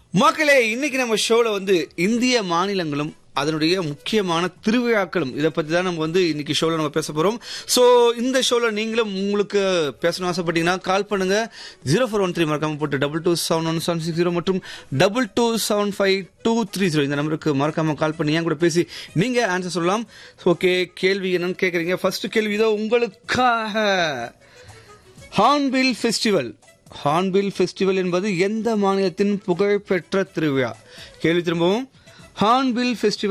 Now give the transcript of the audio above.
மக்களே இன்னைக்கு நம்ம ஷோல வந்து இந்திய மாநிலங்களும் அதனுடைய முக்கியமான திருவிழாக்களும் இதை பத்தி தான் நம்ம வந்து இன்னைக்கு ஷோல நம்ம பேச போறோம் ஸோ இந்த ஷோல நீங்களும் உங்களுக்கு பேசணும் ஆசைப்பட்டீங்கன்னா கால் பண்ணுங்க ஜீரோ ஃபோர் ஒன் த்ரீ மறக்காம போட்டு double two seven one seven six zero மற்றும் double two seven five two three zero இந்த நம்பருக்கு மறக்காம கால் பண்ணி என் கூட பேசி நீங்க ஆன்சர் சொல்லலாம் ஓகே கேள்வி என்னன்னு கேக்குறீங்க ஃபர்ஸ்ட் கேள்வி இதோ உங்களுக்காக ஹார்ன்பில் ஃபெஸ்டிவல் ஹார்ன்பில் ஃபெஸ்டிவல் என்பது எந்த மாநிலத்தின் புகழ்பெற்ற திருவிழா கேள்வி திரும்பவும் ஹார்ன்பில் ஃபெஸ்டிவல்